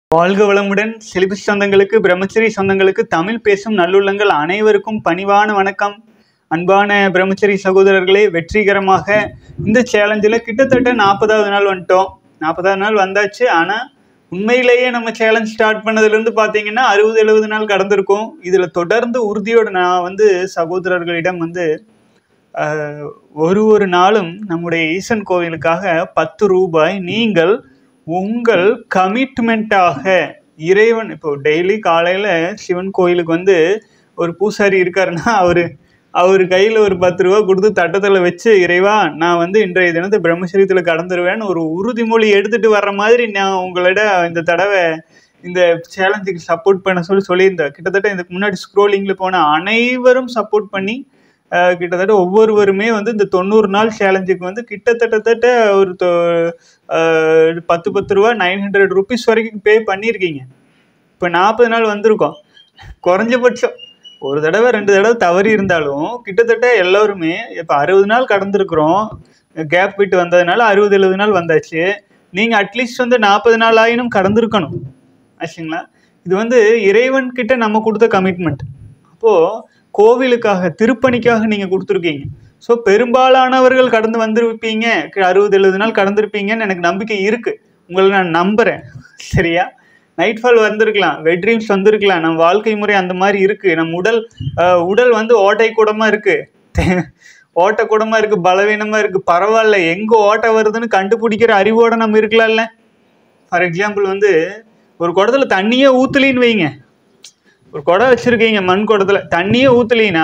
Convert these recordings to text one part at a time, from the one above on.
வாழ்க வளமுடன் சிலிபஸ் சொந்தங்களுக்கு பிரம்மச்சரி சொந்தங்களுக்கு தமிழ் பேசும் நல்லுள்ளங்கள் அனைவருக்கும் பணிவான வணக்கம் அன்பான பிரம்மச்சரி சகோதரர்களே வெற்றிகரமாக இந்த சேலஞ்சில் கிட்டத்தட்ட நாற்பதாவது நாள் வந்துட்டோம் நாற்பதாவது நாள் வந்தாச்சு ஆனால் உண்மையிலேயே நம்ம சேலஞ்ச் ஸ்டார்ட் பண்ணதுலேருந்து பார்த்தீங்கன்னா அறுபது எழுபது நாள் கடந்திருக்கும் இதில் தொடர்ந்து உறுதியோடு நான் வந்து சகோதரர்களிடம் வந்து ஆஹ், ஒரு ஒரு நாளும் நம்முடைய ஈசன் கோவிலுக்காக பத்து ரூபாய் நீங்கள் உங்கள் கமிட்மெண்ட்டாக இறைவன் இப்போ டெய்லி காலையில் சிவன் கோயிலுக்கு வந்து ஒரு பூசாரி இருக்காருன்னா அவர் அவர் கையில் ஒரு பத்து ரூபா கொடுத்து தட்டத்தில் வச்சு இறைவா நான் வந்து இன்றைய தினத்தை பிரம்மச்சரியத்தில் கடந்துருவேன்னு ஒரு உறுதிமொழி எடுத்துட்டு வர்ற மாதிரி நான் உங்களிட இந்த தடவை இந்த சேலஞ்சுக்கு சப்போர்ட் பண்ண சொல்லி சொல்லியிருந்தேன் கிட்டத்தட்ட இதுக்கு முன்னாடி ஸ்க்ரோலிங்கில் போன அனைவரும் சப்போர்ட் பண்ணி அஹ், கிட்டத்தட்ட ஒவ்வொருவருமே வந்து இந்த தொண்ணூறு நாள் சேலஞ்சுக்கு வந்து கிட்டத்தட்ட ஒரு தொ- அஹ், பத்து பத்து ரூபா நைன் ஹண்ட்ரட் ருபீஸ் வரைக்கும் பே பண்ணியிருக்கீங்க இப்போ நாற்பது நாள் வந்திருக்கோம் குறைஞ்சபட்சம் ஒரு தடவை ரெண்டு தடவை தவறி இருந்தாலும் கிட்டத்தட்ட எல்லோருமே இப்போ அறுபது நாள் கடந்திருக்கிறோம் கேப் விட்டு வந்ததுனால அறுபது எழுபது நாள் வந்தாச்சு நீங்கள் அட்லீஸ்ட் வந்து நாற்பது நாள் ஆயினும் கடந்திருக்கணும் ஆச்சுங்களா இது வந்து இறைவன் கிட்ட நம்ம கொடுத்த கமிட்மெண்ட் அப்போது கோவிலுக்காக திருப்பணிக்காக நீங்கள் கொடுத்துருக்கீங்க ஸோ பெரும்பாலானவர்கள் கடந்து வந்திருப்பீங்க அறுபது எழுபது நாள் கடந்திருப்பீங்கன்னு எனக்கு நம்பிக்கை இருக்குது உங்களை நான் நம்புகிறேன் சரியா நைட் ஃபால் வந்திருக்கலாம் வெட் ட்ரீம்ஸ் வந்திருக்கலாம் நம்ம வாழ்க்கை முறை அந்த மாதிரி இருக்குது நம்ம உடல் அஹ், உடல் வந்து ஓட்டை கூடமாக இருக்குது ஓட்ட கூடமாக இருக்குது பலவீனமாக இருக்குது பரவாயில்ல எங்கே ஓட்டை வருதுன்னு கண்டுபிடிக்கிற அறிவோட நம்ம இருக்கலாம்ல ஃபார் எக்ஸாம்பிள் வந்து ஒரு குடத்துல தண்ணியே ஊற்றலின்னு வைங்க ஒரு குடம் வச்சுருக்கீங்க மண் குடத்துல தண்ணியே ஊற்றலின்னா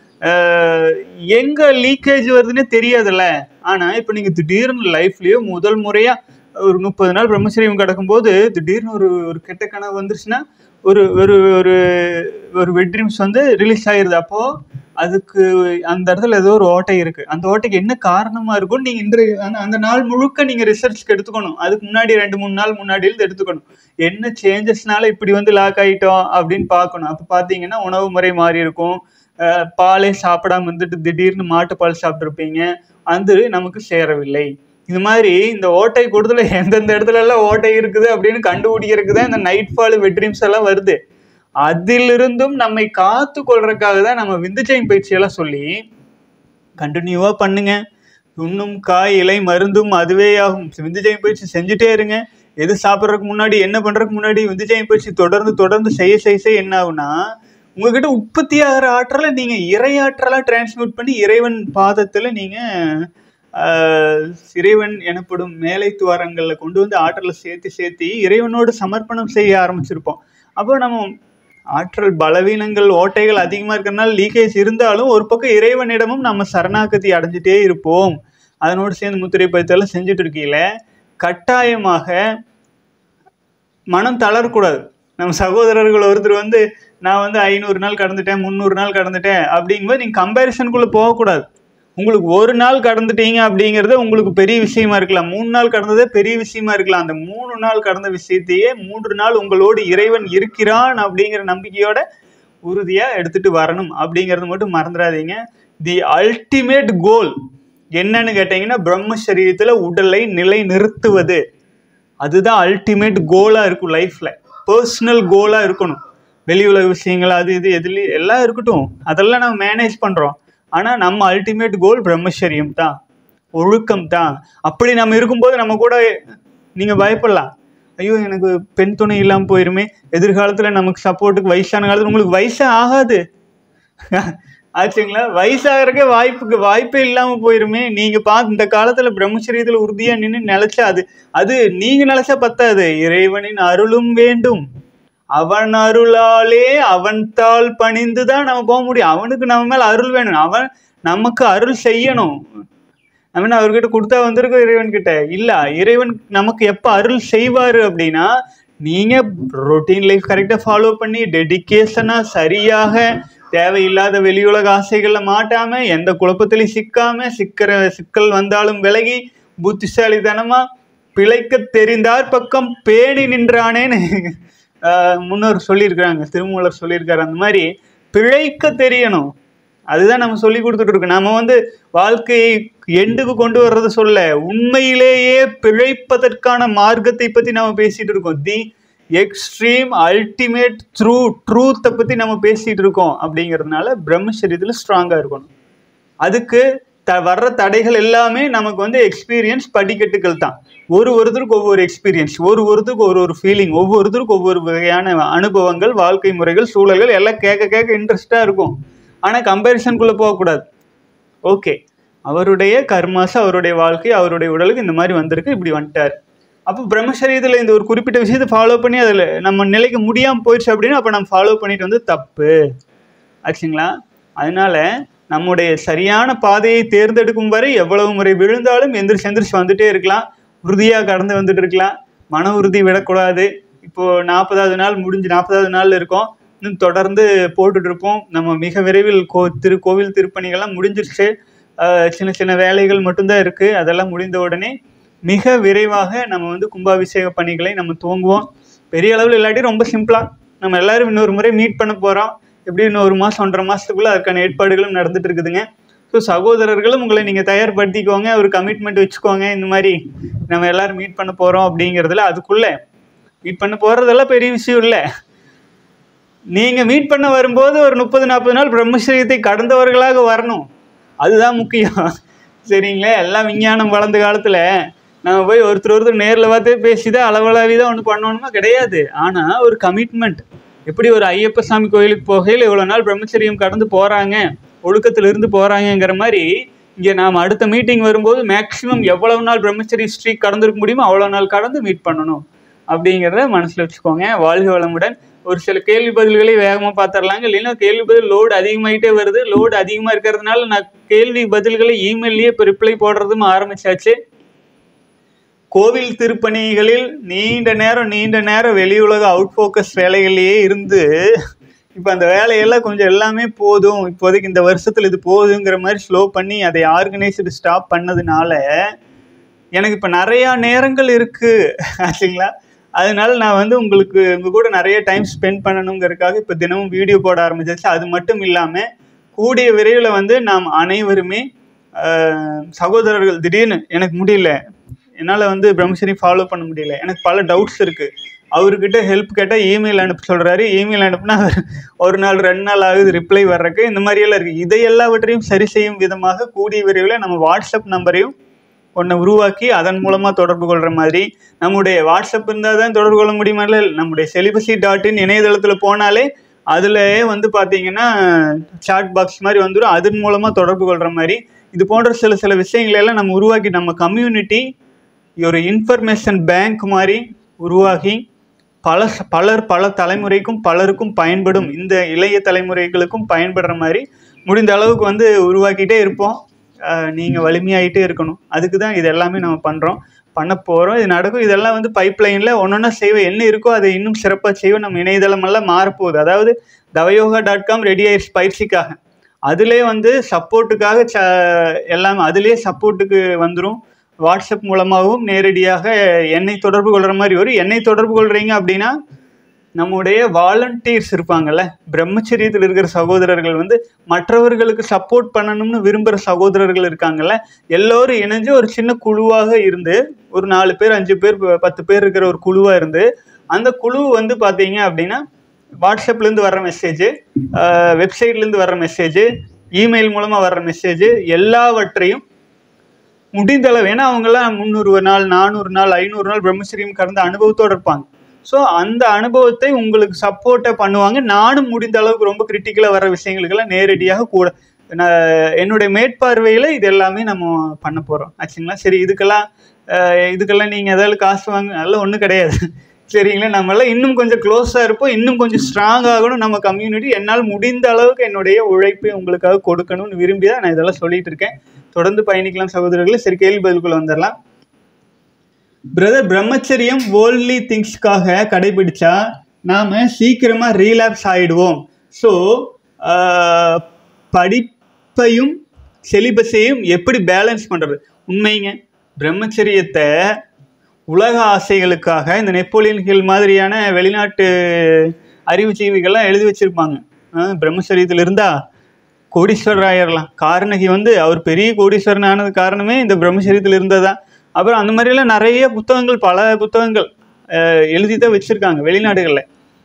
எங்கே லீக்கேஜ் வருதுன்னே தெரியாதுல்ல ஆனால் இப்போ நீங்கள் திடீர்னு லைஃப்லேயே முதல் முறையாக ஒரு முப்பது நாள் பிரம்மச்சரியம் கிடக்கும்போது திடீர்னு ஒரு ஒரு கெட்ட கனவு வந்துருச்சுன்னா ஒரு ஒரு ஒரு ஒரு வெட்ரீம்ஸ் வந்து ரிலீஸ் ஆயிருது அப்போது அதுக்கு அந்த இடத்துல ஏதோ ஒரு ஓட்டை இருக்குது அந்த ஓட்டைக்கு என்ன காரணமாக இருக்கும்னு நீங்கள் இன்றைய அந்த அந்த நாள் முழுக்க நீங்கள் ரிசர்ச்க்கு எடுத்துக்கணும் அதுக்கு முன்னாடி ரெண்டு மூணு நாள் முன்னாடி இருந்து எடுத்துக்கணும் என்ன சேஞ்சஸ்னால இப்படி வந்து லாக் ஆகிட்டோம் அப்படின்னு பார்க்கணும் அப்போ பார்த்தீங்கன்னா உணவு முறை மாறி இருக்கும் அஹ் பாலே சாப்பிடாம இருந்துட்டு திடீர்னு மாட்டுப்பால் சாப்பிட்ருப்பீங்க அது நமக்கு சேரவில்லை இது மாதிரி இந்த ஓட்டை கூடுதல எந்தெந்த இடத்துல எல்லாம் ஓட்டை இருக்குது அப்படின்னு கண்டுபிடிக்கிறதுக்கு தான் இந்த நைட் ஃபால் வெட்ரீம்ஸ் எல்லாம் வருது அதிலிருந்தும் நம்மை காத்து கொள்றதுக்காக தான் நம்ம விந்துச்சைன் பயிற்சியெல்லாம் சொல்லி கண்டினியூவாக பண்ணுங்க உண்ணும் காய் இலை மருந்தும் அதுவே ஆகும் விந்துஜயம் பயிற்சி செஞ்சுட்டே இருங்க எது சாப்பிட்றதுக்கு முன்னாடி என்ன பண்ணுறதுக்கு முன்னாடி விந்துஜயம் பயிற்சி தொடர்ந்து தொடர்ந்து செய்ய செய்ய செய்ய என்ன ஆகும்னா உங்ககிட்ட உற்பத்தி ஆகிற ஆற்றலை நீங்கள் இறையாற்றலாக டிரான்ஸ்மியூட் பண்ணி இறைவன் பாதத்தில் நீங்கள் இறைவன் எனப்படும் மேலை துவாரங்களில் கொண்டு வந்து ஆற்றலை சேர்த்து சேர்த்து இறைவனோடு சமர்ப்பணம் செய்ய ஆரம்பிச்சிருப்போம் அப்போ நம்ம ஆற்றல் பலவீனங்கள் ஓட்டைகள் அதிகமாக இருக்கிறனால லீக்கேஜ் இருந்தாலும் ஒரு பக்கம் இறைவனிடமும் நம்ம சரணாகதி அடைஞ்சிட்டே இருப்போம் அதனோடு சேர்ந்து முத்திரை பயிற்சியெல்லாம் செஞ்சுட்டு இருக்கீங்கள கட்டாயமாக மனம் தளரக்கூடாது நம்ம சகோதரர்கள் ஒருத்தர் வந்து நான் வந்து ஐநூறு நாள் கடந்துட்டேன் முந்நூறு நாள் கடந்துட்டேன் அப்படிங்கும்போது நீங்கள் கம்பேரிசனுக்குள்ளே போகக்கூடாது உங்களுக்கு ஒரு நாள் கடந்துட்டீங்க அப்படிங்கிறது உங்களுக்கு பெரிய விஷயமா இருக்கலாம் மூணு நாள் கடந்ததே பெரிய விஷயமா இருக்கலாம் அந்த மூணு நாள் கடந்த விஷயத்தையே மூன்று நாள் உங்களோடு இறைவன் இருக்கிறான் அப்படிங்கிற நம்பிக்கையோட உறுதியாக எடுத்துட்டு வரணும் அப்படிங்கிறது மட்டும் மறந்துடாதீங்க தி அல்டிமேட் கோல் என்னன்னு கேட்டிங்கன்னா பிரம்மசரீரத்தில் உடலை நிலை நிறுத்துவது அதுதான் அல்டிமேட் கோலாக இருக்கும் லைஃப்பில் பர்சனல் கோலாக இருக்கணும் வெளி உலக விஷயங்கள் அது இது எதுலேயும் எல்லாம் இருக்கட்டும் அதெல்லாம் நம்ம மேனேஜ் பண்ணுறோம் ஆனால் நம்ம அல்டிமேட் கோல் பிரம்மச்சரியம் தான் ஒழுக்கம் தான் அப்படி நம்ம இருக்கும்போது நம்ம கூட நீங்கள் பயப்படலாம் ஐயோ எனக்கு பெண் துணை இல்லாமல் போயிருமே எதிர்காலத்தில் நமக்கு சப்போர்ட்டுக்கு வயசான காலத்தில் உங்களுக்கு வயசே ஆகாது ஆச்சுங்களா வயசாகிறக்கே வாய்ப்புக்கு வாய்ப்பே இல்லாமல் போயிருமே நீங்கள் பா இந்த காலத்தில் பிரம்மச்சரியத்தில் உறுதியாக நின்று நிலச்சா அது அது நீங்கள் நிலச்சா பத்தாது இறைவனின் அருளும் வேண்டும் அவன் அருளாலே அவன் தாள் பணிந்து தான் நம்ம போக முடியும் அவனுக்கு நம்ம மேல அருள் வேணும் அவன் நமக்கு அருள் செய்யணும் நம்ம என்ன அவர்கிட்ட கொடுத்தா வந்திருக்கோம் இறைவன் கிட்ட இல்ல இறைவன் நமக்கு எப்ப அருள் செய்வாரு அப்படின்னா நீங்க ரொட்டீன் லைஃப் கரெக்டா ஃபாலோ பண்ணி டெடிகேஷனா சரியாக தேவையில்லாத வெளியுலக ஆசைகள்ல மாட்டாம எந்த குழப்பத்திலையும் சிக்காம சிக்கிற சிக்கல் வந்தாலும் விலகி புத்திசாலித்தனமா பிழைக்க தெரிந்தார் பக்கம் பேணி நின்றானேன்னு ஆஹ் முன்னோர் சொல்லியிருக்கிறாங்க திருமூலர் சொல்லியிருக்காரு அந்த மாதிரி பிழைக்க தெரியணும் அதுதான் நம்ம சொல்லி கொடுத்துட்டு இருக்கோம் நம்ம வந்து வாழ்க்கையை எண்டுக்கு கொண்டு வர்றதை சொல்ல உண்மையிலேயே பிழைப்பதற்கான மார்க்கத்தை பத்தி நம்ம பேசிட்டு இருக்கோம் தி எக்ஸ்ட்ரீம் அல்டிமேட் த்ரூ ட்ரூத்தை பற்றி நம்ம பேசிகிட்டு இருக்கோம் அப்படிங்கிறதுனால பிரம்மச்சரியத்தில் ஸ்ட்ராங்காக இருக்கணும் அதுக்கு த வர்ற தடைகள் எல்லாமே நமக்கு வந்து எக்ஸ்பீரியன்ஸ் படிக்கட்டுகள் தான் ஒரு ஒருத்தருக்கு ஒவ்வொரு எக்ஸ்பீரியன்ஸ் ஒரு ஒருத்தருக்கு ஒரு ஒரு ஃபீலிங் ஒவ்வொருத்தருக்கு ஒவ்வொரு வகையான அனுபவங்கள் வாழ்க்கை முறைகள் சூழல்கள் எல்லாம் கேட்க கேட்க இன்ட்ரெஸ்டாக இருக்கும் ஆனால் கம்பேரிசனுக்குள்ளே போகக்கூடாது ஓகே அவருடைய கர்மாஸ் அவருடைய வாழ்க்கை அவருடைய உடலுக்கு இந்த மாதிரி வந்திருக்கு இப்படி வந்துட்டார் அப்போ பிரம்மசரீரத்தில் இந்த ஒரு குறிப்பிட்ட விஷயத்தை ஃபாலோ பண்ணி அதில் நம்ம நிலைக்கு முடியாமல் போயிடுச்சு அப்படின்னா அப்போ நம்ம ஃபாலோ பண்ணிட்டு வந்து தப்பு ஆச்சுங்களா அதனால நம்முடைய சரியான பாதையை தேர்ந்தெடுக்கும் வரை எவ்வளவு முறை விழுந்தாலும் எந்திரிச்சு எந்திரிச்சு வந்துட்டே இருக்கலாம் உறுதியாக கடந்து வந்துட்டு இருக்கலாம் மன உறுதி விடக்கூடாது இப்போது நாற்பதாவது நாள் முடிஞ்சு நாற்பதாவது நாள் இருக்கோம் இன்னும் தொடர்ந்து போட்டுட்டு இருப்போம் நம்ம மிக விரைவில் கோ திரு கோவில் திருப்பணிகள்லாம் முடிஞ்சிருச்சு ஆஹ் சின்ன சின்ன வேலைகள் மட்டும்தான் இருக்குது அதெல்லாம் முடிந்த உடனே மிக விரைவாக நம்ம வந்து கும்பாபிஷேக பணிகளை நம்ம துவங்குவோம் பெரிய அளவில் இல்லாட்டி ரொம்ப சிம்பிளாக நம்ம எல்லாரும் இன்னொரு முறை மீட் பண்ண போகிறோம் எப்படி இன்னும் ஒரு மாதம் ஒன்றரை மாதத்துக்குள்ளே அதுக்கான ஏற்பாடுகளும் நடந்துட்டு இருக்குதுங்க ஸோ சகோதரர்களும் உங்களை நீங்கள் தயார்படுத்திக்கோங்க ஒரு கமிட்மெண்ட் வச்சுக்கோங்க இந்த மாதிரி நம்ம எல்லாரும் மீட் பண்ண போகிறோம் அப்படிங்கிறதுல அதுக்குள்ளே மீட் பண்ண போகிறதெல்லாம் பெரிய விஷயம் இல்லை நீங்கள் மீட் பண்ண வரும்போது ஒரு முப்பது நாற்பது நாள் பிரம்மச்சரியத்தை கடந்தவர்களாக வரணும் அதுதான் முக்கியம் சரிங்களா எல்லாம் விஞ்ஞானம் வளர்ந்த காலத்தில் நம்ம போய் ஒருத்தர் ஒருத்தர் நேரில் பார்த்து பேசி தான் அளவளாவி தான் ஒன்று பண்ணணுமா கிடையாது ஆனால் ஒரு கமிட்மெண்ட் எப்படி ஒரு ஐயப்ப சாமி கோயிலுக்கு போகையில் இவ்வளோ நாள் பிரம்மச்சரியம் கடந்து போகிறாங்க ஒழுக்கத்திலிருந்து போகிறாங்கங்கிற மாதிரி இங்கே நாம் அடுத்த மீட்டிங் வரும்போது மேக்ஸிமம் எவ்வளவு நாள் பிரம்மச்சரிய ஸ்ட்ரீக் கடந்திருக்க முடியுமோ அவ்வளோ நாள் கடந்து மீட் பண்ணணும் அப்படிங்கிறத மனசில் வச்சுக்கோங்க வாழ்க வளமுடன் ஒரு சில கேள்வி பதில்களை வேகமாக பார்த்துடலாங்க இல்லைன்னா கேள்வி பதில் லோடு அதிகமாகிட்டே வருது லோடு அதிகமாக இருக்கிறதுனால நான் கேள்வி பதில்களை இமெயிலேயே இப்போ ரிப்ளை போடுறதும் ஆரம்பிச்சாச்சு கோவில் திருப்பணிகளில் நீண்ட நேரம் நீண்ட நேரம் வெளியுலக அவுட் ஃபோக்கஸ் வேலைகள்லேயே இருந்து இப்போ அந்த வேலையெல்லாம் கொஞ்சம் எல்லாமே போதும் இப்போதைக்கு இந்த வருஷத்தில் இது போதுங்கிற மாதிரி ஸ்லோ பண்ணி அதை ஆர்கனைஸ்டு ஸ்டாப் பண்ணதுனால எனக்கு இப்போ நிறையா நேரங்கள் இருக்குது ஆச்சுங்களா அதனால நான் வந்து உங்களுக்கு உங்கள் கூட நிறைய டைம் ஸ்பெண்ட் பண்ணணுங்கிறதுக்காக இப்போ தினமும் வீடியோ போட ஆரம்பிச்சாச்சு அது மட்டும் இல்லாமல் கூடிய விரைவில் வந்து நாம் அனைவருமே ஆஹ், சகோதரர்கள் திடீர்னு எனக்கு முடியல என்னால் வந்து பிரம்மச்சரி ஃபாலோ பண்ண முடியல எனக்கு பல டவுட்ஸ் இருக்குது அவர்கிட்ட ஹெல்ப் கேட்டால் இமெயில் அனுப்ப சொல்கிறாரு இமெயில் அனுப்புனா அவர் ஒரு நாள் ரெண்டு நாள் ஆகுது ரிப்ளை வர்றதுக்கு இந்த மாதிரியெல்லாம் இருக்குது இதை எல்லாவற்றையும் சரி செய்யும் விதமாக கூடிய விரைவில் நம்ம வாட்ஸ்அப் நம்பரையும் ஒன்றை உருவாக்கி அதன் மூலமாக தொடர்பு கொள்கிற மாதிரி நம்முடைய வாட்ஸ்அப் இருந்தால் தான் தொடர்பு கொள்ள முடியுமா இல்லை நம்முடைய செலிபசி டாட் இன் இணையதளத்தில் போனாலே அதில் வந்து பார்த்தீங்கன்னா சாட் பாக்ஸ் மாதிரி வந்துடும் அதன் மூலமாக தொடர்பு கொள்கிற மாதிரி இது போன்ற சில சில விஷயங்களை எல்லாம் நம்ம உருவாக்கி நம்ம கம்யூனிட்டி ஒரு இன்ஃபர்மேஷன் பேங்க் மாதிரி உருவாகி பல பலர் பல தலைமுறைக்கும் பலருக்கும் பயன்படும் இந்த இளைய தலைமுறைகளுக்கும் பயன்படுற மாதிரி முடிந்த அளவுக்கு வந்து உருவாக்கிட்டே இருப்போம் நீங்கள் வலிமையாயிட்டே இருக்கணும் அதுக்கு தான் இது எல்லாமே நம்ம பண்ணுறோம் பண்ண போகிறோம் இது நடக்கும் இதெல்லாம் வந்து பைப்லைனில் ஒன்றொன்னா செய்வோம் என்ன இருக்கோ அதை இன்னும் சிறப்பாக செய்வோம் நம்ம இணையதளமெல்லாம் மாறப்போகுது அதாவது தவயோகா டாட் காம் ரெடி ஆயிடுச்சு பயிற்சிக்காக அதிலே வந்து சப்போர்ட்டுக்காக ச எல்லாமே அதிலே சப்போர்ட்டுக்கு வந்துடும் வாட்ஸ்அப் மூலமாகவும் நேரடியாக என்னை தொடர்பு கொள்கிற மாதிரி வரும் என்னை தொடர்பு கொள்கிறீங்க அப்படின்னா நம்முடைய வாலண்டியர்ஸ் இருப்பாங்கல்ல பிரம்மச்சரியத்தில் இருக்கிற சகோதரர்கள் வந்து மற்றவர்களுக்கு சப்போர்ட் பண்ணணும்னு விரும்புகிற சகோதரர்கள் இருக்காங்கல்ல எல்லோரும் இணைஞ்சு ஒரு சின்ன குழுவாக இருந்து ஒரு நாலு பேர் அஞ்சு பேர் ப- பத்து பேர் இருக்கிற ஒரு குழுவாக இருந்து அந்த குழு வந்து பார்த்தீங்க அப்படின்னா வாட்ஸ்அப்லேருந்து வர்ற மெசேஜ் வெப்சைட்லேருந்து வர்ற மெசேஜ் இமெயில் மூலமாக வர்ற மெசேஜ் எல்லாவற்றையும் முடிந்த அளவு ஏன்னா அவங்கெல்லாம் முந்நூறு நாள் நானூறு நாள் ஐநூறு நாள் பிரம்மச்சரியம் கடந்த அனுபவத்தோடு இருப்பாங்க ஸோ அந்த அனுபவத்தை உங்களுக்கு சப்போர்ட்டை பண்ணுவாங்க நானும் முடிந்த அளவுக்கு ரொம்ப கிரிட்டிக்கலாக வர விஷயங்களுக்கெல்லாம் நேரடியாக கூட நான் என்னுடைய மேற்பார்வையில் இது எல்லாமே நம்ம பண்ண போகிறோம் ஆச்சுங்களா சரி இதுக்கெல்லாம் அஹ், இதுக்கெல்லாம் நீங்கள் ஏதாவது காசு வாங்க அதெல்லாம் ஒன்றும் கிடையாது சரிங்களா நம்மளாம் இன்னும் கொஞ்சம் க்ளோஸாக இருப்போம் இன்னும் கொஞ்சம் ஸ்ட்ராங் ஆகணும் நம்ம கம்யூனிட்டி என்னால் முடிந்த அளவுக்கு என்னுடைய உழைப்பை உங்களுக்காக கொடுக்கணும்னு விரும்பி தான் நான் இதெல்லாம் சொல்லிட்டு இருக்கேன் தொடர்ந்து பயணிக்கலாம் சகோதரர்களே சரி கேள்வி பதிலுக்குள்ள வந்துடலாம் பிரதர் பிரம்மச்சரியம் வேர்ல்ட்லி திங்ஸ்க்காக கடைபிடிச்சா நாம சீக்கிரமா ரீலாப்ஸ் ஆயிடுவோம் ஸோ படிப்பையும் செலிபஸையும் எப்படி பேலன்ஸ் பண்றது உண்மைங்க பிரம்மச்சரியத்தை உலக ஆசைகளுக்காக இந்த நெப்போலியன் ஹில் மாதிரியான வெளிநாட்டு அறிவுஜீவிகள்லாம் எழுதி வச்சிருப்பாங்க ஆஹ் பிரம்மச்சரியத்தில் இருந்தா கோடீஸ்வரர் ஆயிரலாம் காரணகி வந்து அவர் பெரிய கோடீஸ்வரன் ஆனது காரணமே இந்த பிரம்மச்சரியத்தில் இருந்ததா அப்புறம் அந்த மாதிரியெல்லாம் நிறைய புத்தகங்கள் பல புத்தகங்கள் எழுதி தான் வச்சுருக்காங்க வெளிநாடுகளில்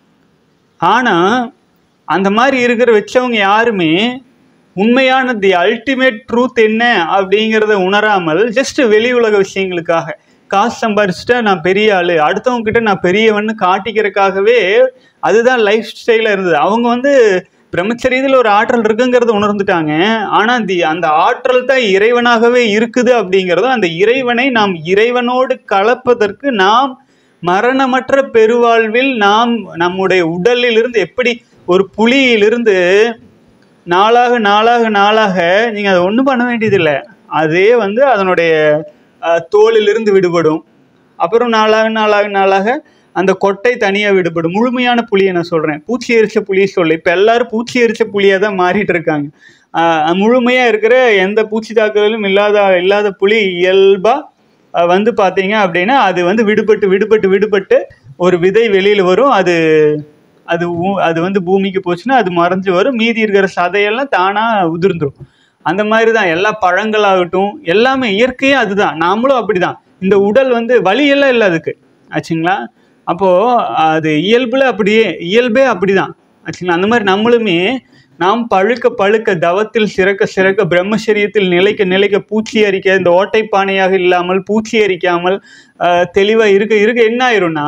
ஆனால் அந்த மாதிரி இருக்கிற வச்சவங்க யாருமே உண்மையான தி அல்டிமேட் ட்ரூத் என்ன அப்படிங்கிறத உணராமல் ஜஸ்ட் வெளி உலக விஷயங்களுக்காக காசு சம்பாரிச்சுட்டா நான் பெரிய ஆள் அடுத்தவங்க கிட்ட நான் பெரியவன்னு காட்டிக்கிறதுக்காகவே அதுதான் லைஃப் ஸ்டைலாக இருந்தது அவங்க வந்து பிரம்மச்சரியத்தில் ஒரு ஆற்றல் இருக்குங்கிறத உணர்ந்துட்டாங்க ஆனால் தி அந்த ஆற்றல் தான் இறைவனாகவே இருக்குது அப்படிங்கிறதும் அந்த இறைவனை நாம் இறைவனோடு கலப்பதற்கு நாம் மரணமற்ற பெருவாழ்வில் நாம் நம்முடைய உடலிலிருந்து எப்படி ஒரு புலியிலிருந்து நாளாக நாளாக நாளாக நீங்கள் அதை ஒன்றும் பண்ண வேண்டியதில்லை அதே வந்து அதனுடைய அஹ், தோலிலிருந்து விடுபடும் அப்புறம் நாளாக நாளாக நாளாக அந்த கொட்டை தனியாக விடுபடும் முழுமையான புலியை நான் சொல்கிறேன் பூச்சி எரிச்ச புலியை சொல்ல இப்போ எல்லாரும் பூச்சி எரிச்ச புலியாக தான் மாறிட்டு இருக்காங்க ஆஹ் முழுமையாக இருக்கிற எந்த பூச்சி தாக்குதலும் இல்லாத இல்லாத புலி இயல்பாக வந்து பார்த்தீங்க அப்படின்னா அது வந்து விடுபட்டு விடுபட்டு விடுபட்டு ஒரு விதை வெளியில் வரும் அது அது ஊ- அது வந்து பூமிக்கு போச்சுன்னா அது மறைஞ்சு வரும் மீதி இருக்கிற சதையெல்லாம் தானாக உதிர்ந்துரும் அந்த மாதிரி தான் எல்லா பழங்களாகட்டும் எல்லாமே இயற்கையே அதுதான் நாமளும் அப்படிதான் இந்த உடல் வந்து வலியெல்லாம் இல்லை அதுக்கு ஆச்சுங்களா அப்போது அது இயல்புல அப்படியே இயல்பே அப்படிதான் ஆச்சுங்களா அந்த மாதிரி நம்மளுமே நாம் பழுக்க பழுக்க தவத்தில் சிறக்க சிறக்க பிரம்மச்சரியத்தில் நிலைக்க நிலைக்க பூச்சி அரிக்க இந்த ஓட்டைப்பானையாக இல்லாமல் பூச்சி அரிக்காமல் தெளிவாக இருக்க இருக்க என்ன ஆயிரும்னா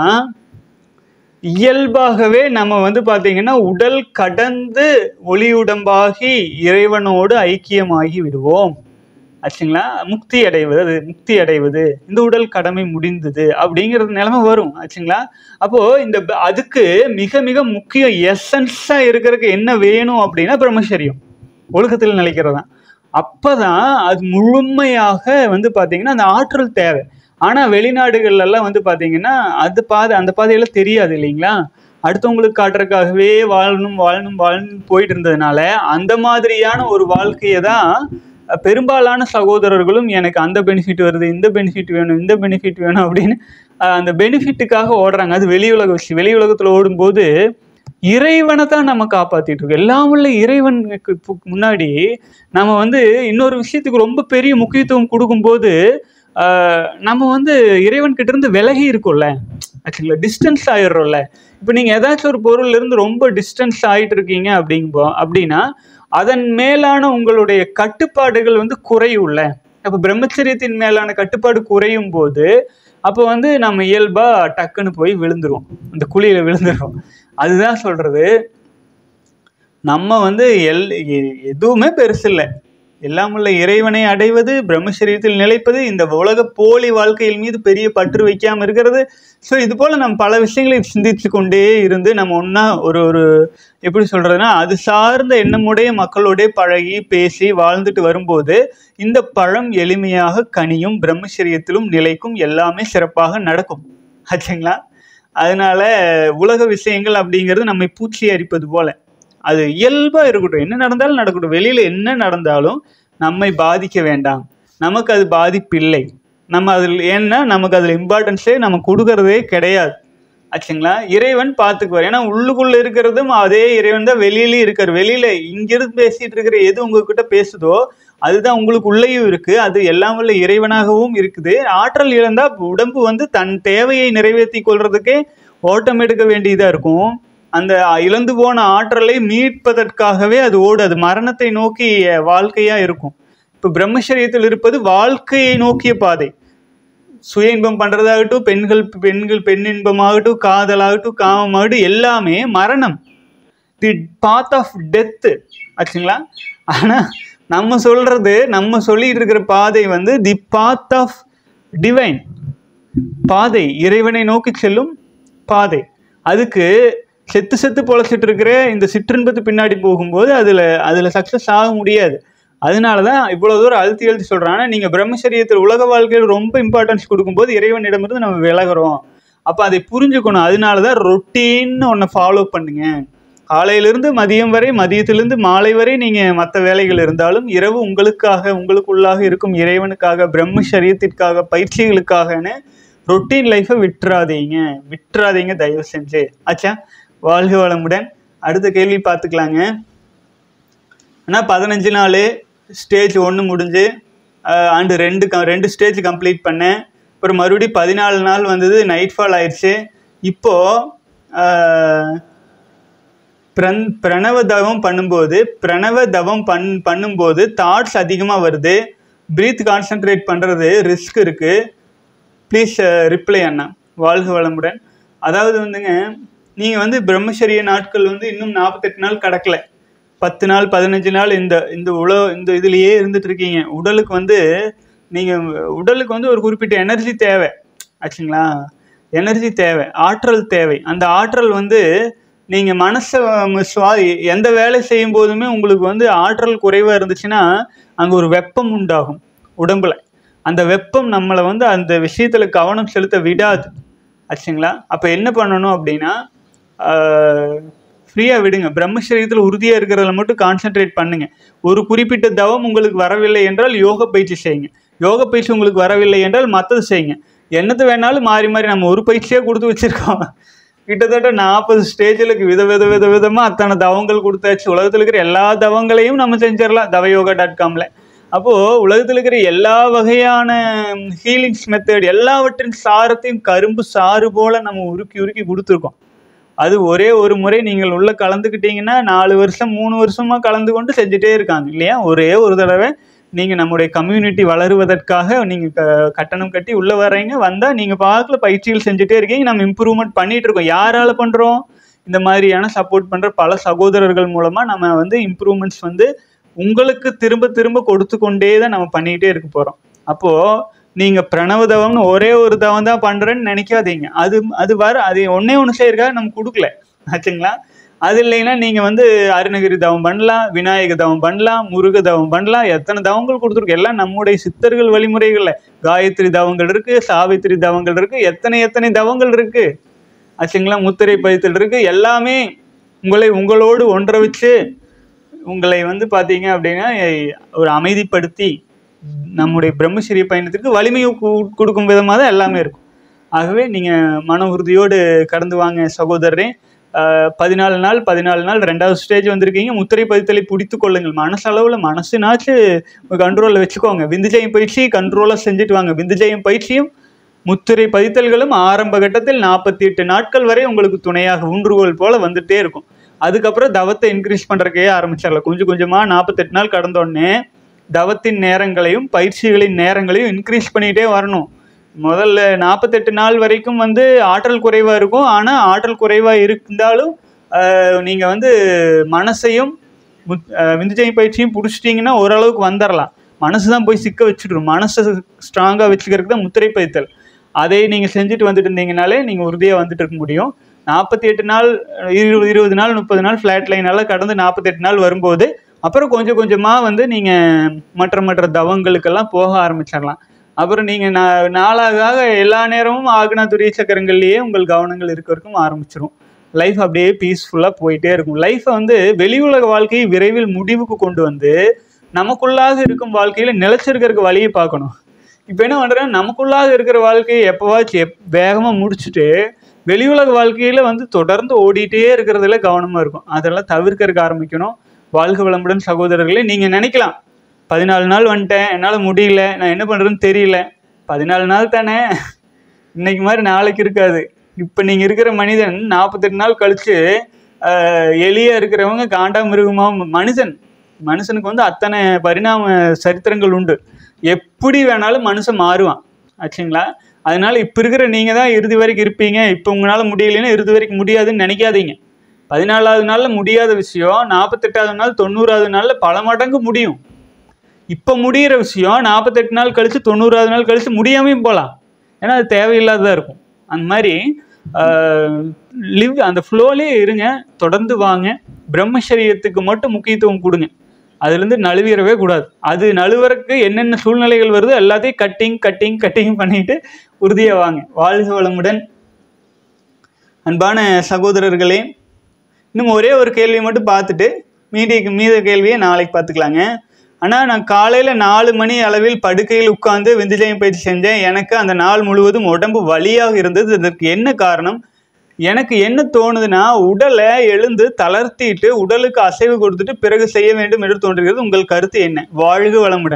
இயல்பாகவே நம்ம வந்து பார்த்தீங்கன்னா உடல் கடந்து ஒளியுடம்பாகி இறைவனோடு ஐக்கியமாகி விடுவோம் ஆச்சுங்களா முக்தி அடைவது அது முக்தி அடைவது இந்த உடல் கடமை முடிந்தது அப்படிங்கிறது நிலைமை வரும் ஆச்சுங்களா அப்போ இந்த ப- அதுக்கு மிக மிக முக்கியம் எசன்ஸா இருக்கிறதுக்கு என்ன வேணும் அப்படின்னா பிரம்மச்சரியம் ஒழுக்கத்தில் நிலைக்கிறது தான் அப்பதான் அது முழுமையாக வந்து பார்த்தீங்கன்னா அந்த ஆற்றல் தேவை ஆனால் வெளிநாடுகள்ல எல்லாம் வந்து பார்த்தீங்கன்னா அது பாதை அந்த பாதையெல்லாம் தெரியாது இல்லைங்களா அடுத்தவங்களுக்கு காட்டுறதுக்காகவே வாழணும் வாழணும் வாழணும் போயிட்டு இருந்ததுனால அந்த மாதிரியான ஒரு வாழ்க்கையை தான் அஹ், பெரும்பாலான சகோதரர்களும் எனக்கு அந்த பெனிஃபிட் வருது இந்த பெனிஃபிட் வேணும் இந்த பெனிஃபிட் வேணும் அப்படின்னு அஹ், அந்த பெனிஃபிட்டுக்காக ஓடுறாங்க அது வெளி உலக விஷயம் வெளி உலகத்தில் ஓடும்போது இறைவனை தான் நம்ம காப்பாத்திட்டு இருக்கோம் எல்லாம் உள்ள இறைவனுக்கு பு- முன்னாடி நம்ம வந்து இன்னொரு விஷயத்துக்கு ரொம்ப பெரிய முக்கியத்துவம் கொடுக்கும்போது ஆஹ், நம்ம வந்து இறைவன் கிட்ட இருந்து விலகி இருக்கோம்ல ஆக்சுவலாக டிஸ்டன்ஸ் ஆயிடுறோம்ல இப்போ நீங்கள் ஏதாச்சும் ஒரு பொருள்ல இருந்து ரொம்ப டிஸ்டன்ஸ் ஆகிட்டு இருக்கீங்க அப்படிங்கும்போ அப்படின்னா அதன் மேலான உங்களுடைய கட்டுப்பாடுகள் வந்து குறையும்ல அப்போ பிரம்மச்சரியத்தின் மேலான கட்டுப்பாடு குறையும் போது அப்போ வந்து நம்ம இயல்பா டக்குன்னு போய் விழுந்துருவோம் அந்த குழியில விழுந்துருவோம் அதுதான் சொல்றது நம்ம வந்து எல் எ- எதுவுமே பெருசு இல்லை எல்லாம் உள்ள இறைவனை அடைவது பிரம்மச்சரியத்தில் நிலைப்பது இந்த உலக போலி வாழ்க்கையில் மீது பெரிய பற்று வைக்காம இருக்கிறது ஸோ இது போல நம்ம பல விஷயங்களை சிந்தித்து கொண்டே இருந்து நம்ம ஒன்றா ஒரு ஒரு எப்படி சொல்றதுன்னா அது சார்ந்த எண்ணமுடைய மக்களோட பழகி பேசி வாழ்ந்துட்டு வரும்போது இந்த பழம் எளிமையாக கனியும் பிரம்மச்சரியத்திலும் நிலைக்கும் எல்லாமே சிறப்பாக நடக்கும் ஆச்சுங்களா அதனால உலக விஷயங்கள் அப்படிங்கிறது நம்மை பூச்சி அரிப்பது போல அது இயல்பாக இருக்கட்டும் என்ன நடந்தாலும் நடக்கட்டும் வெளியில் என்ன நடந்தாலும் நம்மை பாதிக்க வேண்டாம் நமக்கு அது பாதிப்பில்லை நம்ம அதில் ஏன்னா நமக்கு அதில் இம்பார்ட்டன்ஸே நம்ம கொடுக்கறதே கிடையாது ஆச்சுங்களா இறைவன் பார்த்துக்குவார் ஏன்னா உள்ளுக்குள்ள இருக்கிறதும் அதே இறைவன் தான் வெளியிலயும் இருக்கார் வெளியில இங்கிருந்து பேசிட்டு இருக்கிற எது உங்ககிட்ட பேசுதோ அதுதான் உங்களுக்கு உள்ளேயும் இருக்கு அது எல்லாம் வல்ல இறைவனாகவும் இருக்குது ஆற்றல் இழந்தா உடம்பு வந்து தன் தேவையை நிறைவேற்றி கொள்றதுக்கே ஓட்டம் எடுக்க வேண்டியதா இருக்கும் அந்த இழந்து போன ஆற்றலை மீட்பதற்காகவே அது ஓடு அது மரணத்தை நோக்கி வாழ்க்கையா இருக்கும் இப்போ பிரம்மச்சரியத்தில் இருப்பது வாழ்க்கையை நோக்கிய பாதை சுய இன்பம் பண்றதாகட்டும் பெண்கள் பெண்கள் பெண் இன்பமாகட்டும் காதலாகட்டும் காமமாகட்டும் எல்லாமே மரணம் தி பாத் ஆஃப் டெத்து ஆச்சுங்களா ஆனா நம்ம சொல்றது நம்ம சொல்லிட்டு இருக்கிற பாதை வந்து தி பாத் ஆஃப் டிவைன் பாதை இறைவனை நோக்கி செல்லும் பாதை அதுக்கு செத்து செத்து பொழைச்சிட்டு இருக்கிற இந்த சிற்றின்பத்து பின்னாடி போகும்போது அதில் அதில் சக்ஸஸ் ஆக முடியாது அதனால தான் இவ்வளோ தூரம் அழுத்தி அழுத்தி சொல்கிறேன் ஆனால் நீங்கள் பிரம்மச்சரியத்தில் உலக வாழ்க்கையில் ரொம்ப இம்பார்ட்டன்ஸ் கொடுக்கும்போது இறைவனிடமிருந்து நம்ம விலகுறோம் அப்போ அதை புரிஞ்சுக்கணும் அதனால தான் ரொட்டீன்னு ஒன்று ஃபாலோ பண்ணுங்க காலையிலிருந்து மதியம் வரை மதியத்திலிருந்து மாலை வரை நீங்கள் மற்ற வேலைகள் இருந்தாலும் இரவு உங்களுக்காக உங்களுக்குள்ளாக இருக்கும் இறைவனுக்காக பிரம்மச்சரியத்திற்காக பயிற்சிகளுக்காகன்னு ரொட்டீன் லைஃப்பை விட்டுறாதீங்க விட்டுறாதீங்க தயவு செஞ்சு ஆச்சா வாழ்க வளமுடன் அடுத்த கேள்வி பார்த்துக்கலாங்க ஆனால் பதினஞ்சு நாள் ஸ்டேஜ் ஒன்று முடிஞ்சு ஆண்டு ரெண்டு க ரெண்டு ஸ்டேஜ் கம்ப்ளீட் பண்ணேன் அப்புறம் மறுபடியும் பதினாலு நாள் வந்தது நைட் ஃபால் ஆயிடுச்சு இப்போது பிரன் பிரணவ தவம் பண்ணும்போது பிரணவ தவம் பண் பண்ணும்போது தாட்ஸ் அதிகமாக வருது ப்ரீத் கான்சென்ட்ரேட் பண்ணுறது ரிஸ்க் இருக்குது ப்ளீஸ் ரிப்ளை அண்ணா வாழ்க வளமுடன் அதாவது வந்துங்க நீங்கள் வந்து பிரம்மச்சரிய நாட்கள் வந்து இன்னும் நாற்பத்தெட்டு நாள் கடக்கல பத்து நாள் பதினஞ்சு நாள் இந்த இந்த உல இந்த இதுலேயே இருந்துட்டு இருக்கீங்க உடலுக்கு வந்து நீங்கள் உடலுக்கு வந்து ஒரு குறிப்பிட்ட எனர்ஜி தேவை ஆச்சுங்களா எனர்ஜி தேவை ஆற்றல் தேவை அந்த ஆற்றல் வந்து நீங்கள் மனசை சுவா எந்த வேலை செய்யும் போதுமே உங்களுக்கு வந்து ஆற்றல் குறைவாக இருந்துச்சுன்னா அங்கே ஒரு வெப்பம் உண்டாகும் உடம்புல அந்த வெப்பம் நம்மளை வந்து அந்த விஷயத்தில் கவனம் செலுத்த விடாது ஆச்சுங்களா அப்போ என்ன பண்ணணும் அப்படின்னா ஃப்ரீயாக விடுங்க பிரம்மச்சரியத்தில் உறுதியாக இருக்கிறதுல மட்டும் கான்சென்ட்ரேட் பண்ணுங்க ஒரு குறிப்பிட்ட தவம் உங்களுக்கு வரவில்லை என்றால் யோக பயிற்சி செய்யுங்க யோக பயிற்சி உங்களுக்கு வரவில்லை என்றால் மற்றது செய்யுங்க என்னது வேணாலும் மாறி மாறி நம்ம ஒரு பயிற்சியாக கொடுத்து வச்சுருக்கோம் கிட்டத்தட்ட நாற்பது ஸ்டேஜில் வித வித வித விதமாக அத்தனை தவங்கள் கொடுத்தாச்சு உலகத்தில் இருக்கிற எல்லா தவங்களையும் நம்ம செஞ்சிடலாம் தவயோகா டாட் காமில் அப்போது உலகத்தில் இருக்கிற எல்லா வகையான ஹீலிங்ஸ் மெத்தட் எல்லாவற்றின் சாரத்தையும் கரும்பு சாறு போல் நம்ம உருக்கி உருக்கி கொடுத்துருக்கோம் அது ஒரே ஒரு முறை நீங்கள் உள்ளே கலந்துக்கிட்டீங்கன்னா நாலு வருஷம் மூணு வருஷமாக கலந்து கொண்டு செஞ்சுட்டே இருக்காங்க இல்லையா ஒரே ஒரு தடவை நீங்கள் நம்முடைய கம்யூனிட்டி வளருவதற்காக நீங்கள் க கட்டணம் கட்டி உள்ளே வர்றீங்க வந்தால் நீங்கள் பார்க்கல பயிற்சிகள் செஞ்சுட்டே இருக்கீங்க நம்ம இம்ப்ரூவ்மெண்ட் பண்ணிகிட்டு இருக்கோம் யாரால் பண்ணுறோம் இந்த மாதிரியான சப்போர்ட் பண்ணுற பல சகோதரர்கள் மூலமாக நம்ம வந்து இம்ப்ரூவ்மெண்ட்ஸ் வந்து உங்களுக்கு திரும்ப திரும்ப கொடுத்து கொண்டே தான் நம்ம பண்ணிக்கிட்டே இருக்க போகிறோம் அப்போது நீங்கள் பிரணவ தவம்னு ஒரே ஒரு தவம் தான் பண்ணுறேன்னு நினைக்காதீங்க அது அது வர அது ஒன்றே ஒன்று செய்யறதுக்காக நம்ம கொடுக்கல ஆச்சுங்களா அது இல்லைன்னா நீங்கள் வந்து அருணகிரி தவம் பண்ணலாம் விநாயக தவம் பண்ணலாம் முருக தவம் பண்ணலாம் எத்தனை தவங்கள் கொடுத்துருக்கு எல்லாம் நம்முடைய சித்தர்கள் வழிமுறைகளில் காயத்ரி தவங்கள் இருக்குது சாவித்திரி தவங்கள் இருக்குது எத்தனை எத்தனை தவங்கள் இருக்குது ஆச்சுங்களா முத்திரை பதித்தல் இருக்குது எல்லாமே உங்களை உங்களோடு ஒன்றை வச்சு உங்களை வந்து பார்த்தீங்க அப்படின்னா ஒரு அமைதிப்படுத்தி நம்முடைய பிரம்மச்சரிய பயணத்திற்கு வலிமையை கு- கொடுக்கும் விதமாக தான் எல்லாமே இருக்கும் ஆகவே நீங்கள் மன உறுதியோடு கடந்து வாங்க சகோதரரே ஆஹ் பதினாலு நாள் பதினாலு நாள் ரெண்டாவது ஸ்டேஜ் வந்திருக்கீங்க முத்திரை பதித்தலை பிடித்து கொள்ளுங்கள் மனசளவில் மனசுனாச்சு கண்ட்ரோலில் வச்சுக்கோங்க விந்துஜயம் பயிற்சி கண்ட்ரோலாக செஞ்சுட்டு வாங்க விந்துஜயம் பயிற்சியும் முத்திரை பதித்தல்களும் ஆரம்ப கட்டத்தில் நாற்பத்தி எட்டு நாட்கள் வரை உங்களுக்கு துணையாக ஊன்றுகோல் போல வந்துட்டே இருக்கும் அதுக்கப்புறம் தவத்தை இன்க்ரீஸ் பண்ணுறக்கே ஆரம்பிச்சிடலாம் கொஞ்சம் கொஞ்சமாக நாற்பத்தெட்டு நாள் கடந்தோடனே தவத்தின் நேரங்களையும் பயிற்சிகளின் நேரங்களையும் இன்க்ரீஸ் பண்ணிகிட்டே வரணும் முதல்ல நாற்பத்தெட்டு நாள் வரைக்கும் வந்து ஆற்றல் குறைவாக இருக்கும் ஆனால் ஆற்றல் குறைவாக இருந்தாலும் நீங்கள் வந்து மனசையும் முத் அஹ் விந்துஜயம் பயிற்சியும் பிடிச்சிட்டிங்கன்னா ஓரளவுக்கு வந்துடலாம் மனசு தான் போய் சிக்க வச்சுடும் மனசை ஸ்ட்ராங்காக வச்சுக்கிறதுக்கு தான் முத்திரை பதித்தல் அதை நீங்கள் செஞ்சுட்டு வந்துட்டு இருந்தீங்கனாலே நீங்கள் உறுதியாக வந்துட்டு இருக்க முடியும் நாற்பத்தி எட்டு நாள் இருபது இருபது நாள் முப்பது நாள் ஃப்ளாட் லைனால கடந்து நாற்பத்தெட்டு நாள் வரும்போது அப்புறம் கொஞ்சம் கொஞ்சமாக வந்து நீங்கள் மற்ற மற்ற தவங்களுக்கெல்லாம் போக ஆரம்பிச்சிடலாம் அப்புறம் நீங்கள் நா நாளாக ஆக எல்லா நேரமும் ஆகுனா துரிய சக்கரங்கள்லேயே உங்கள் கவனங்கள் இருக்க வரைக்கும் ஆரம்பிச்சிரும் லைஃப் அப்படியே பீஸ்ஃபுல்லாக போயிட்டே இருக்கும் லைஃப்பை வந்து வெளி உலக வாழ்க்கையை விரைவில் முடிவுக்கு கொண்டு வந்து நமக்குள்ளாக இருக்கும் வாழ்க்கையில் நிலைச்சிருக்கிறதுக்கு வழியை பார்க்கணும் இப்போ என்ன பண்ணுறேன் நமக்குள்ளாக இருக்கிற வாழ்க்கையை எப்போவாச்சும் எப் வேகமாக முடிச்சுட்டு வெளி உலக வாழ்க்கையில் வந்து தொடர்ந்து ஓடிட்டே இருக்கிறதுல கவனமாக இருக்கும் அதெல்லாம் தவிர்க்கறதுக்கு ஆரம்பிக்கணும் வாழ்க வளமுடன் சகோதரர்களே நீங்கள் நினைக்கலாம் பதினாலு நாள் வந்துட்டேன் என்னால் முடியல நான் என்ன பண்ணுறேன்னு தெரியல பதினாலு நாள் தானே இன்னைக்கு மாதிரி நாளைக்கு இருக்காது இப்போ நீங்கள் இருக்கிற மனிதன் நாற்பத்தெட்டு நாள் கழித்து எளியாக இருக்கிறவங்க காண்டாமிருகமா மனுஷன் மனுஷனுக்கு வந்து அத்தனை பரிணாம சரித்திரங்கள் உண்டு எப்படி வேணாலும் மனுஷன் மாறுவான் ஆச்சுங்களா அதனால இப்போ இருக்கிற நீங்கள் தான் இறுதி வரைக்கும் இருப்பீங்க இப்போ உங்களால் முடியலைன்னா இறுதி வரைக்கும் முடியாதுன்னு நினைக்காதீங்க பதினாலாவது நாளில் முடியாத விஷயம் நாற்பத்தெட்டாவது நாள் தொண்ணூறாவது நாளில் பல மடங்கு முடியும் இப்போ முடிகிற விஷயம் நாற்பத்தெட்டு நாள் கழித்து தொண்ணூறாவது நாள் கழித்து முடியாமையும் போகலாம் ஏன்னா அது தேவையில்லாததாக இருக்கும் அந்த மாதிரி லிவ் அந்த ஃப்ளோலேயே இருங்க தொடர்ந்து வாங்க பிரம்மச்சரியத்துக்கு மட்டும் முக்கியத்துவம் கொடுங்க அதுலேருந்து நழுவிடவே கூடாது அது நழுவுறதுக்கு என்னென்ன சூழ்நிலைகள் வருதோ எல்லாத்தையும் கட்டிங் கட்டிங் கட்டிங் பண்ணிட்டு உறுதியாக வாங்க வாழ்க வளமுடன் அன்பான சகோதரர்களே இன்னும் ஒரே ஒரு கேள்வியை மட்டும் பார்த்துட்டு மீதி மீத கேள்வியை நாளைக்கு பார்த்துக்கலாங்க ஆனால் நான் காலையில் நாலு மணி அளவில் படுக்கையில் உட்கார்ந்து விந்துஜயம் பயிற்சி செஞ்சேன் எனக்கு அந்த நாள் முழுவதும் உடம்பு வலியாக இருந்தது இதற்கு என்ன காரணம் எனக்கு என்ன தோணுதுன்னா உடலை எழுந்து தளர்த்திட்டு உடலுக்கு அசைவு கொடுத்துட்டு பிறகு செய்ய வேண்டும் என்று தோன்றுகிறது உங்கள் கருத்து என்ன வாழ்க வளமுடன்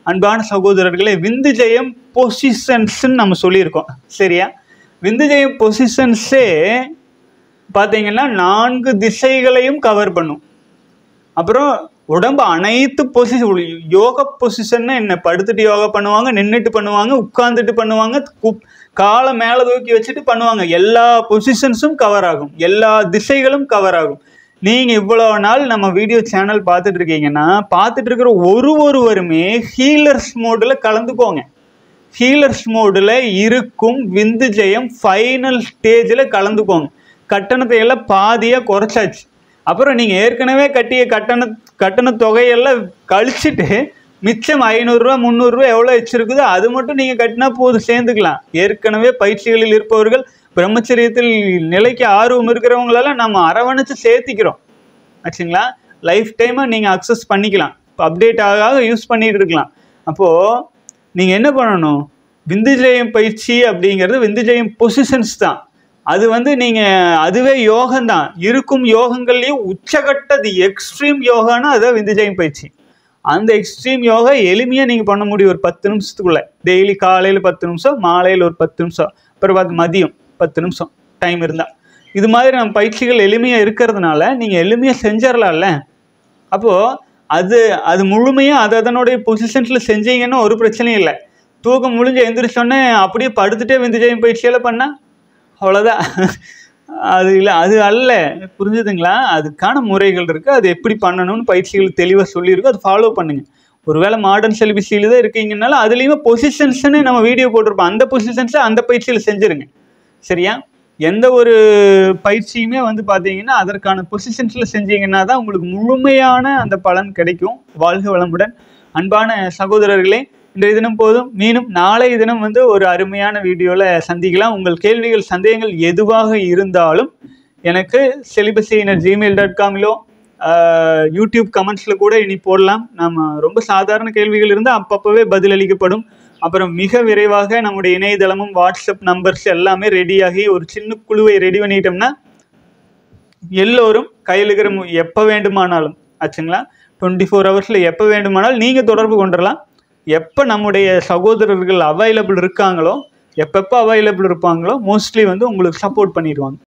அன்பான சகோதரர்களே விந்து ஜெயம் பொசிஷன்ஸ்ன்னு நம்ம சொல்லியிருக்கோம் சரியா விந்து ஜெயம் பொசிஷன்ஸே பார்த்தீங்கன்னா நான்கு திசைகளையும் கவர் பண்ணும் அப்புறம் உடம்பு அனைத்து பொசிஷன் யோகா பொசிஷன்னா என்ன படுத்துட்டு யோகா பண்ணுவாங்க நின்றுட்டு பண்ணுவாங்க உட்கார்ந்துட்டு பண்ணுவாங்க கு- காலை மேலே தூக்கி வச்சுட்டு பண்ணுவாங்க எல்லா பொசிஷன்ஸும் கவர் ஆகும் எல்லா திசைகளும் கவர் ஆகும் நீங்கள் இவ்வளோ நாள் நம்ம வீடியோ சேனல் பார்த்துட்டு இருக்கீங்கன்னா பார்த்துட்டு இருக்கிற ஒரு ஒருவருமே ஹீலர்ஸ் மோடில் கலந்துக்கோங்க ஹீலர்ஸ் மோடில் இருக்கும் விந்து ஜெயம் ஃபைனல் ஸ்டேஜில் கலந்துக்கோங்க கட்டணத்தை எல்லாம் பாதியாக குறைச்சாச்சு அப்புறம் நீங்கள் ஏற்கனவே கட்டிய கட்டண கட்டண தொகையெல்லாம் கழிச்சிட்டு மிச்சம் ஐநூறுரூவா முந்நூறுரூவா எவ்வளோ வச்சுருக்குதோ அது மட்டும் நீங்கள் கட்டினா போதும் சேர்ந்துக்கலாம் ஏற்கனவே பயிற்சிகளில் இருப்பவர்கள் பிரம்மச்சரியத்தில் நிலைக்கு ஆர்வம் இருக்கிறவங்களெல்லாம் நம்ம அரவணைச்சு சேர்த்திக்கிறோம் ஆச்சுங்களா லைஃப் டைமாக நீங்கள் அக்சஸ் பண்ணிக்கலாம் இப்போ அப்டேட் ஆக ஆக யூஸ் பண்ணிட்டு இருக்கலாம் அப்போது நீங்கள் என்ன பண்ணணும் விந்துஜெயம் பயிற்சி அப்படிங்கிறது விந்துஜெயம் பொசிஷன்ஸ் தான் அது வந்து நீங்கள் அதுவே யோகம்தான் இருக்கும் யோகங்கள்லேயும் உச்சகட்ட தி எக்ஸ்ட்ரீம் யோகானா அதுதான் விந்துஜெயம் பயிற்சி அந்த எக்ஸ்ட்ரீம் யோகா எளிமையாக நீங்கள் பண்ண முடியும் ஒரு பத்து நிமிஷத்துக்குள்ளே டெய்லி காலையில் பத்து நிமிஷம் மாலையில் ஒரு பத்து நிமிஷம் அப்புறம் பார்த்து மதியம் பத்து நிமிஷம் டைம் இருந்தால் இது மாதிரி நம்ம பயிற்சிகள் எளிமையாக இருக்கிறதுனால நீங்கள் எளிமையாக செஞ்சிடலாம்ல அப்போது அது அது முழுமையாக அது அதனுடைய பொசிஷன்ஸில் செஞ்சீங்கன்னா ஒரு பிரச்சனையும் இல்லை தூக்கம் முடிஞ்சு எந்திரிச்சோடனே அப்படியே படுத்துட்டே விந்துஜெயம் பயிற்சியெல்லாம் பண்ணால் அவ்வளோதான் அது இல்லை அது அல்ல புரிஞ்சுதுங்களா அதுக்கான முறைகள் இருக்குது அது எப்படி பண்ணணும்னு பயிற்சிகள் தெளிவாக சொல்லியிருக்கு அது ஃபாலோ பண்ணுங்க ஒருவேளை மாடர்ன் செலிபிசியில் தான் இருக்கீங்கனால அதுலேயுமே பொசிஷன்ஸ்னு நம்ம வீடியோ போட்டிருப்போம் அந்த பொசிஷன்ஸை அந்த பயிற்சியில் செஞ்சுருங்க சரியா எந்த ஒரு பயிற்சியுமே வந்து பார்த்தீங்கன்னா அதற்கான பொசிஷன்ஸில் செஞ்சீங்கன்னா தான் உங்களுக்கு முழுமையான அந்த பலன் கிடைக்கும் வாழ்க வளமுடன் அன்பான சகோதரர்களே இன்றைய தினம் போதும் மீண்டும் நாளைய தினம் வந்து ஒரு அருமையான வீடியோவில் சந்திக்கலாம் உங்கள் கேள்விகள் சந்தேகங்கள் எதுவாக இருந்தாலும் எனக்கு செலிபஸினர் ஜிமெயில் டாட் காமிலோ யூடியூப் கமெண்ட்ஸில் கூட இனி போடலாம் நம்ம ரொம்ப சாதாரண கேள்விகள் இருந்தால் அப்பப்போவே பதிலளிக்கப்படும் அப்புறம் மிக விரைவாக நம்முடைய இணையதளமும் வாட்ஸ்அப் நம்பர்ஸ் எல்லாமே ரெடியாகி ஒரு சின்ன குழுவை ரெடி பண்ணிட்டோம்னா எல்லோரும் கையில் இருக்கிற மு- எப்போ வேண்டுமானாலும் ஆச்சுங்களா டுவெண்ட்டி ஃபோர் ஹவர்ஸில் எப்போ வேண்டுமானாலும் நீங்கள் தொடர்பு கொண்டுடலாம் எப்போ நம்முடைய சகோதரர்கள் அவைலபிள் இருக்காங்களோ எப்பப்போ அவைலபிள் இருப்பாங்களோ மோஸ்ட்லி வந்து உங்களுக்கு சப்போர்ட் பண்ணிடுவாங்க